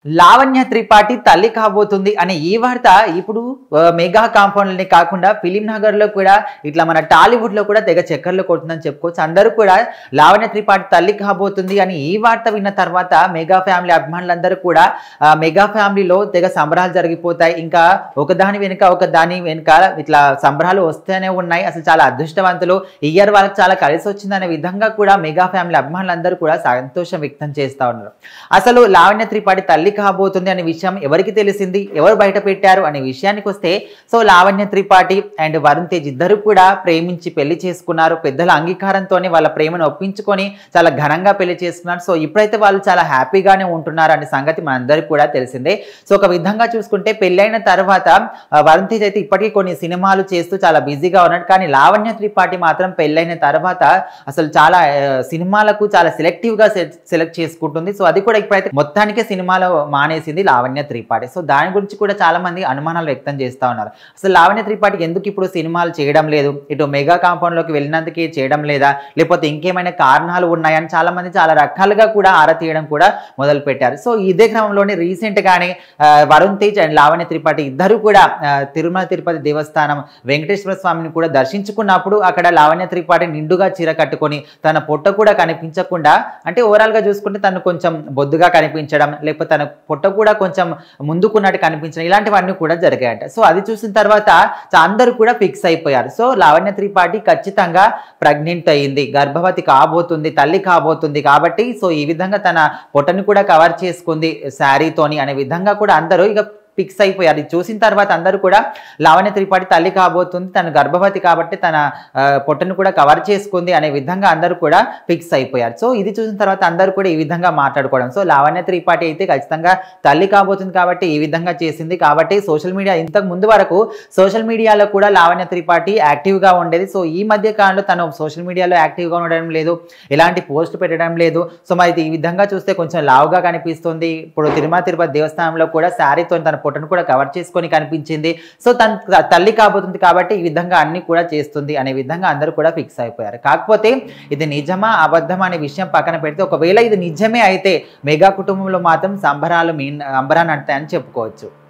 లావణ్య త్రిపాఠి తల్లి కాబోతుంది అనే ఈ వార్త ఇప్పుడు ఆ, మెగా కాంపౌండ్లని కాకుండా ఫిలిం నగర్ లో కూడా ఇట్లా మన టాలీవుడ్ లో కూడా తెగ చక్కర్లు కొడుతుందని చెప్పుకోవచ్చు అందరూ కూడా లావణ్య త్రిపాఠి తల్లి కాబోతుంది అని ఈ వార్త విన్న తర్వాత మెగా ఫ్యామిలీ అభిమానులందరూ కూడా ఆ, మెగా ఫ్యామిలీలో తెగ సంబరాలు జరిగిపోతాయి ఇంకా ఒకదాని వెనుక ఒక దాని వెనుక ఇట్లా సంబరాలు వస్తూనే ఉన్నాయి అసలు చాలా అదృష్టవంతులు ఈ ఇయర్ వాళ్ళకి చాలా కలిసి వచ్చిందనే విధంగా కూడా మెగా ఫ్యామిలీ అభిమానులందరూ కూడా సంతోషం వ్యక్తం చేస్తా ఉన్నారు అసలు లావణ్య త్రిపాఠి తల్లి కాబోతుంది అనే విషయం ఎవరికి తెలిసింది ఎవరు బయట పెట్టారు అనే విషయానికి వస్తే సో లావణ్య త్రిపాఠి అండ్ వరుణ్ తేజ్ ఇద్దరు కూడా ప్రేమించి పెళ్లి చేసుకున్నారు పెద్దల అంగీకారంతోనే వాళ్ళ ప్రేమను ఒప్పించుకొని చాలా ఘనంగా పెళ్లి చేసుకున్నారు సో ఇప్పుడైతే వాళ్ళు చాలా హ్యాపీగానే ఉంటున్నారు అనే సంగతి మనందరికీ కూడా తెలిసిందే సో ఒక విధంగా చూసుకుంటే పెళ్ళైన తర్వాత ఆ, వరుణ్ తేజ్ అయితే ఇప్పటికీ కొన్ని సినిమాలు చేస్తూ చాలా బిజీగా ఉన్నాడు కానీ లావణ్య త్రిపాఠి మాత్రం పెళ్ళైన తర్వాత అసలు చాలా ఆ, సినిమాలకు చాలా సెలెక్టివ్ గా సెలెక్ట్ చేసుకుంటుంది సో అది కూడా ఇప్పుడైతే మొత్తానికే సినిమాలో మానేసింది లావణ్య త్రిపాఠి సో దాని గురించి కూడా చాలా మంది అనుమానాలు వ్యక్తం చేస్తా ఉన్నారు అసలు లావణ్య త్రిపాఠికి ఎందుకు ఇప్పుడు సినిమాలు చేయడం లేదు ఇటు మెగా కాంపౌండ్ లోకి వెళ్ళినందుకే చేయడం లేదా లేకపోతే ఇంకేమైనా కారణాలు ఉన్నాయని చాలా మంది చాలా రకాలుగా కూడా ఆరా తీయడం కూడా మొదలు పెట్టారు సో ఇదే క్రమంలోనే రీసెంట్ గానే ఆ, వరుణ్ తేజ్ అండ్ లావణ్య త్రిపాఠి ఇద్దరు కూడా ఆ, తిరుమల తిరుపతి దేవస్థానం వెంకటేశ్వర స్వామిని కూడా దర్శించుకున్నప్పుడు అక్కడ లావణ్య త్రిపాఠి నిండుగా చీర కట్టుకొని తన పొట్ట కూడా కనిపించకుండా అంటే ఓవరాల్ గా చూసుకుంటే తను కొంచెం బొద్దుగా కనిపించడం లేకపోతే తన పొట్ట కూడా కొంచెం ముందుకున్నట్టు కనిపించడం ఇలాంటివన్నీ కూడా జరిగాయంట సో అది చూసిన తర్వాత చా- అందరూ కూడా ఫిక్స్ అయిపోయారు సో లావణ్య త్రిపాఠి ఖచ్చితంగా ప్రెగ్నెంట్ అయ్యింది గర్భవతి కాబోతుంది తల్లి కాబోతుంది కాబట్టి సో ఈ విధంగా తన పొట్టను కూడా కవర్ చేసుకుంది శారీతోని అనే విధంగా కూడా అందరూ ఇక ఫిక్స్ అయిపోయారు ఇది చూసిన తర్వాత అందరూ కూడా లావణ్య త్రిపాఠి తల్లి కాబోతుంది తను గర్భవతి కాబట్టి తన ఆ, పొట్టను కూడా కవర్ చేసుకుంది అనే విధంగా అందరూ కూడా ఫిక్స్ అయిపోయారు సో ఇది చూసిన తర్వాత అందరూ కూడా ఈ విధంగా మాట్లాడుకోవడం సో లావణ్య త్రిపాఠి అయితే ఖచ్చితంగా తల్లి కాబోతుంది కాబట్టి ఈ విధంగా చేసింది కాబట్టి సోషల్ మీడియా ఇంతకు ముందు వరకు సోషల్ మీడియాలో కూడా లావణ్య త్రిపాఠి యాక్టివ్గా ఉండేది సో ఈ మధ్య కాలంలో తను సోషల్ మీడియాలో యాక్టివ్గా ఉండడం లేదు ఎలాంటి పోస్ట్ పెట్టడం లేదు సో మరి ఈ విధంగా చూస్తే కొంచెం లావుగా కనిపిస్తుంది ఇప్పుడు తిరుమల తిరుపతి దేవస్థానంలో కూడా శారీతో తన పొట్టను కూడా కవర్ చేసుకొని కనిపించింది సో తన తల్లి కాబోతుంది కాబట్టి ఈ విధంగా అన్ని కూడా చేస్తుంది అనే విధంగా అందరూ కూడా ఫిక్స్ అయిపోయారు కాకపోతే ఇది నిజమా అబద్ధమా అనే విషయం పక్కన పెడితే ఒకవేళ ఇది నిజమే అయితే మెగా కుటుంబంలో మాత్రం సంబరాలు మీ అంబరాన్ని అంటాయని చెప్పుకోవచ్చు